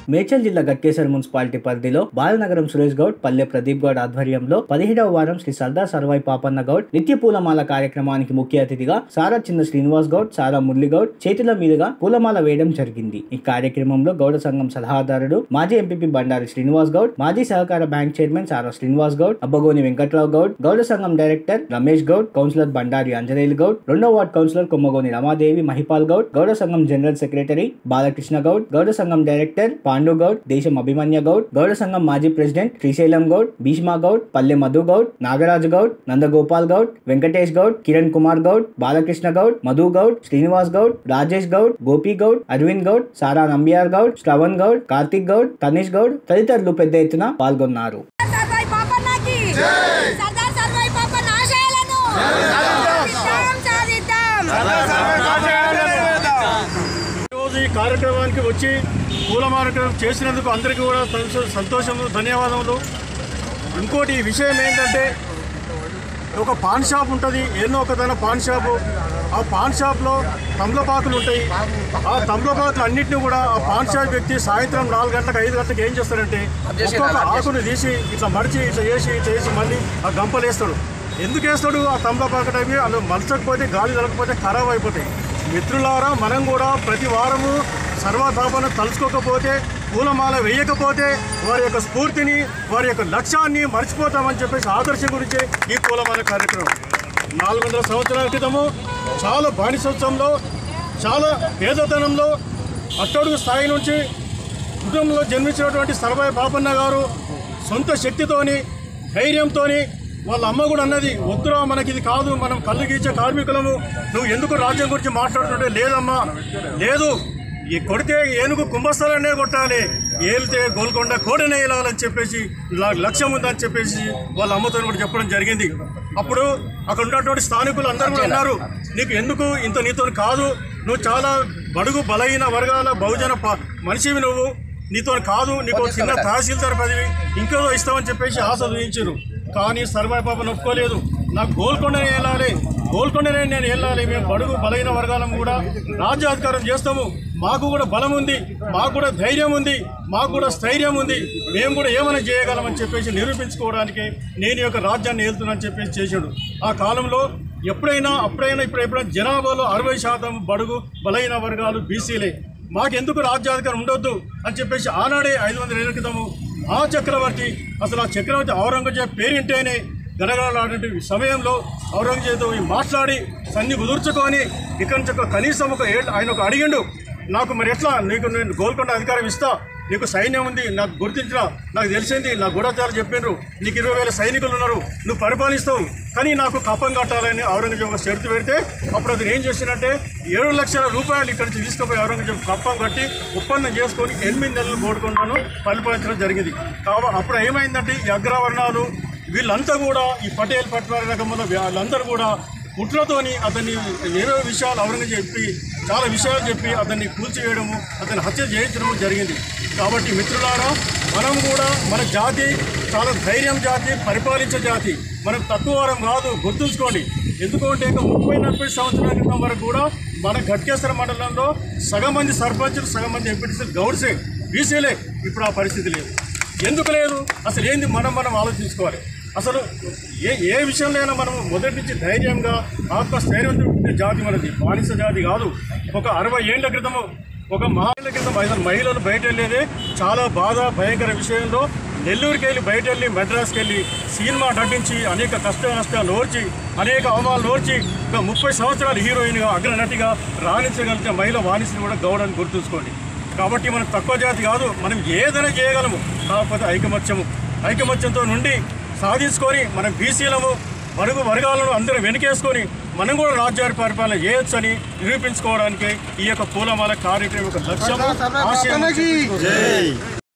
మేడ్చల్ జిల్లా గట్కేసర్ మున్సిపాలిటీ పరిధిలో బాలనగరం సురేష్ గౌడ్ పల్లె ప్రదీప్ గౌడ్ ఆధ్వర్యంలో పదిహేడవ వారం శ్రీ సర్దార్ సర్వాయి పాపన్న గౌడ్ నిత్య పూలమాల కార్యక్రమానికి ముఖ్య అతిథిగా సారా చిన్న శ్రీనివాస్ గౌడ్ సారా మురళి గౌడ్ చేతుల మీదుగా పూలమాల వేయడం జరిగింది ఈ కార్యక్రమంలో గౌడ సంఘం సలహాదారుడు మాజీ ఎంపీపీ బండారి శ్రీనివాస్ గౌడ్ మాజీ సహకార బ్యాంక్ చైర్మన్ సారా శ్రీనివాస్ గౌడ్ అబ్బగోని వెంకట్రావు గౌడ్ గౌడ సంఘం డైరెక్టర్ రమేష్ గౌడ్ కౌన్సిలర్ బండారి అంజనేయులు గౌడ్ రెండో వార్డ్ కౌన్సిలర్ కొమ్మగోని రమాదేవి మహిపాల్ గౌడ్ గౌడ సంఘం జనరల్ సెక్రటరీ బాలకృష్ణ గౌడ్ గౌడ సంఘం డైరెక్టర్ పాండు గౌడ్ దేశం అభిమన్య గౌడ్ గౌడ సంఘం మాజీ ప్రెసిడెంట్ శ్రీశైలం గౌడ్ భీష్మా గౌడ్ పల్లె మధు గౌడ్ నాగరాజు గౌడ్ నందగోపాల్ గౌడ్ వెంకటేష్ గౌడ్ కిరణ్ కుమార్ గౌడ్ బాలకృష్ణ గౌడ్ మధు గౌడ్ శ్రీనివాస్ గౌడ్ రాజేష్ గౌడ్ గోపి గౌడ్ అరవింద్ గౌడ్ సారా నంబియార్ గౌడ్ శ్రవణ్ గౌడ్ కార్తిక్ గౌడ్ తనీష్ గౌడ్ తదితరులు పెద్ద ఎత్తున పాల్గొన్నారు సర్వాయి పాపన్నకి సర్దార్ సర్వాయి పాపన్న ఆశయాలను సాధిద్దాం సాధిద్దాం ఈరోజు ఈ కార్యక్రమానికి వచ్చి పూల మార్కెట్ చేసినందుకు అందరికీ కూడా సంతో- సంతోషము ధన్యవాదములు ఇంకోటి విషయం ఏంటంటే ఒక పాన్ షాప్ ఉంటుంది ఎన్నో ఒకదైన పాన్ షాపు ఆ పాన్ షాప్లో తమలపాకులు ఉంటాయి ఆ తమలపాకులు అన్నింటినీ కూడా ఆ పాన్ షాప్ వ్యక్తి సాయంత్రం నాలుగు గంటలకు ఐదు గంటలకు ఏం చేస్తాడంటే ఒక్కొక్క ఆకును తీసి ఇట్లా మడిచి ఇట్లా వేసి ఇట్లా వేసి మళ్ళీ ఆ గంపలు వేస్తాడు ఎందుకు వేస్తాడు ఆ తమలపాకు అవి అలా మలచకపోతే గాలి తలకపోతే ఖరాబ్ అయిపోతాయి మిత్రులారా మనం కూడా ప్రతి వారము సర్వతాపన తలుచుకోకపోతే పూలమాల వేయకపోతే వారి యొక్క స్ఫూర్తిని వారి యొక్క లక్ష్యాన్ని మర్చిపోతామని చెప్పేసి ఆదర్శం గురించే ఈ పూలమాల కార్యక్రమం నాలుగు వందల సంవత్సరాల క్రితము చాలా బానిసోత్సవంలో చాలా పేదతనంలో అట్టడుగు స్థాయి నుంచి కుటుంబంలో జన్మించినటువంటి సర్వాయి పాపన్న గారు సొంత శక్తితోని ధైర్యంతోని వాళ్ళ అమ్మ కూడా అన్నది వద్దురా మనకి ఇది కాదు మనం కళ్ళు గీచే కార్మికులము నువ్వు ఎందుకు రాజ్యం గురించి మాట్లాడుతుంటే లేదమ్మా లేదు ఈ కొడితే ఏనుగు కుంభస్థలాన్నే కొట్టాలి ఏలితే గోల్కొండ కోడనే వేయాలని చెప్పేసి ల- లక్ష్యం ఉందని చెప్పేసి వాళ్ళ అమ్మతో కూడా చెప్పడం జరిగింది అప్పుడు అక్కడ ఉన్నటువంటి స్థానికులు అందరూ కూడా అన్నారు నీకు ఎందుకు ఇంత నీతో కాదు నువ్వు చాలా బడుగు బలహీన వర్గాల బహుజన ప- మనిషివి నువ్వు నీతో కాదు నీకు ఒక చిన్న తహసీల్దార్ పదవి ఇంకేదో ఇస్తామని చెప్పేసి ఆశ చూపించారు కానీ సర్వాయి పాపను ఒప్పుకోలేదు నాకు గోల్కొండనే వెళ్ళాలి గోల్కొండనే నేను వెళ్ళాలి మేము బడుగు బలైన వర్గాలను కూడా రాజ్యాధికారం చేస్తాము మాకు కూడా బలం ఉంది మాకు కూడా ధైర్యం ఉంది మాకు కూడా స్థైర్యం ఉంది మేము కూడా ఏమైనా చేయగలమని చెప్పేసి నిరూపించుకోవడానికి నేను ఈ యొక్క రాజ్యాన్ని వెళ్తున్నానని చెప్పేసి చేశాడు ఆ కాలంలో ఎప్పుడైనా అప్పుడైనా ఇప్పుడు ఎప్పుడైనా జనాభాలో అరవై శాతం బడుగు బలైన వర్గాలు బీసీలే మాకెందుకు రాజ్యాధికారం ఉండొద్దు అని చెప్పేసి ఆనాడే ఐదు వందల ఏళ్ళ క్రితము ఆ చక్రవర్తి అసలు ఆ చక్రవర్తి ఔరంగజేబ్ పేరింటేనే గడగడలాడే సమయంలో ఔరంగజేబ్తో మాట్లాడి సన్ని కుదుర్చుకొని ఇక్కడి నుంచి ఒక కనీసం ఒక ఏళ్ళు ఆయన ఒక అడిగిండు నాకు మరి ఎట్లా నీకు నేను గోల్కొండ అధికారం ఇస్తా నీకు సైన్యం ఉంది నాకు గుర్తించిన నాకు తెలిసింది నా గూఢచారులు చెప్పిండ్రు నీకు ఇరవై వేల సైనికులు ఉన్నారు నువ్వు పరిపాలిస్తావు కానీ నాకు కప్పం కట్టాలని ఔరంగజేబ్ ఒక షరతు పెడితే అప్పుడు అతను ఏం చేసినట్టే ఏడు లక్షల రూపాయలు ఇక్కడి నుంచి తీసుకుపోయి ఔరంగజేబ్ కప్పం కట్టి ఒప్పందం చేసుకొని ఎనిమిది నెలలు గోడుకొండను పరిపాలించడం జరిగింది కాబ అప్పుడు ఏమైందంటే ఈ అగ్రవర్ణాలు వీళ్ళంతా కూడా ఈ పటేల్ పట్వారి రకంలో వాళ్ళందరూ కూడా కుట్రతోని అతన్ని ఏవో విషయాలు ఔరంగజేబ్ చెప్పి చాలా విషయాలు చెప్పి అతన్ని కూల్చివేయడము అతన్ని హత్య చేయించడము జరిగింది కాబట్టి మిత్రులారా మనం కూడా మన జాతి చాలా ధైర్యం జాతి పరిపాలించే జాతి మనం తక్కువ వారం కాదు గుర్తుంచుకోండి ఎందుకంటే ఇంకా ముప్పై నలభై సంవత్సరాల క్రితం వరకు కూడా మన గట్కేశ్వర మండలంలో సగం మంది సర్పంచులు సగం మంది ఎంపీటీసీలు గౌడ్సే బీసీలే ఇప్పుడు ఆ పరిస్థితి లేదు ఎందుకు లేదు అసలు ఏంది మనం మనం ఆలోచించుకోవాలి అసలు ఏ ఏ విషయంలో మనం మొదటి నుంచి ధైర్యంగా ఆత్మస్థైర్యంతో ఉండే జాతి మనది బానిస జాతి కాదు ఒక అరవై ఏళ్ల క్రితము ఒక మహాళ్ళ క్రితం అసలు మహిళలు బయట వెళ్ళేదే చాలా బాధ భయంకర విషయంలో నెల్లూరుకి వెళ్ళి బయట వెళ్ళి మెడ్రాస్కి వెళ్ళి సినిమా నటించి అనేక కష్ట నష్టాలు ఓర్చి అనేక అవమానాలు ఓర్చి ఒక ముప్పై సంవత్సరాలు హీరోయిన్గా అగ్రనటిగా రాణించగలిగిన మహిళ వాణిజ్యం కూడా గౌడని గుర్తుంచుకోండి కాబట్టి మనం తక్కువ జాతి కాదు మనం ఏదైనా చేయగలము కాకపోతే ఐకమత్యము ఐకమత్యంతో నుండి సాధించుకొని మనం బీసీలము మరుగు వర్గాలను అందరూ వెనుకేసుకొని మనం కూడా రాజ్యాన్ని పరిపాలన చేయొచ్చని నిరూపించుకోవడానికి ఈ యొక్క పూలమాల కార్యక్రమం యొక్క లక్ష్యం ఆశయం